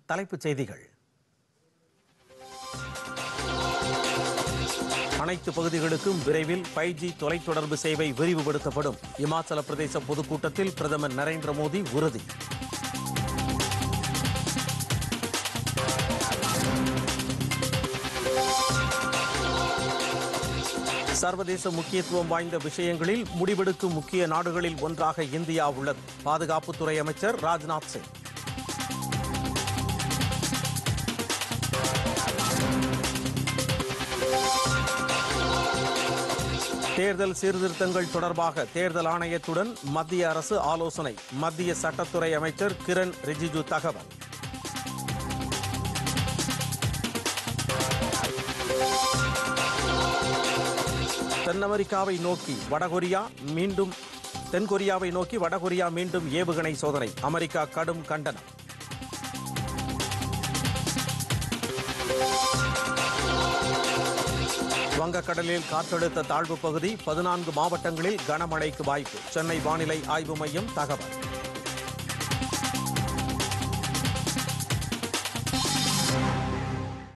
தலைப்புச் செய்திகள் அனைத்து பகுதிகளுக்கும் விரைவில் ஃபைவ் ஜி தொலைத்தொடர்பு சேவை விரிவுபடுத்தப்படும் இமாச்சல பிரதேச பொதுக்கூட்டத்தில் பிரதமர் நரேந்திர மோடி உறுதி சர்வதேச முக்கியத்துவம் வாய்ந்த விஷயங்களில் முடிவெடுக்கும் முக்கிய நாடுகளில் ஒன்றாக இந்தியா உள்ளது பாதுகாப்புத்துறை அமைச்சர் ராஜ்நாத் சிங் தேர்தல் சீர்திருத்தங்கள் தொடர்பாக தேர்தல் ஆணையத்துடன் மத்திய அரசு ஆலோசனை மத்திய சட்டத்துறை அமைச்சர் கிரண் ரிஜிஜு தகவல் தென் அமெரிக்காவை நோக்கி வடகொரியா மீண்டும் தென்கொரியாவை நோக்கி வடகொரியா மீண்டும் ஏவுகணை சோதனை அமெரிக்கா கடும் கண்டனம் வங்கக்கடலில் காற்றழுத்த தாழ்வு பகுதி பதினான்கு மாவட்டங்களில் கனமழைக்கு வாய்ப்பு சென்னை வானிலை ஆய்வு மையம் தகவல்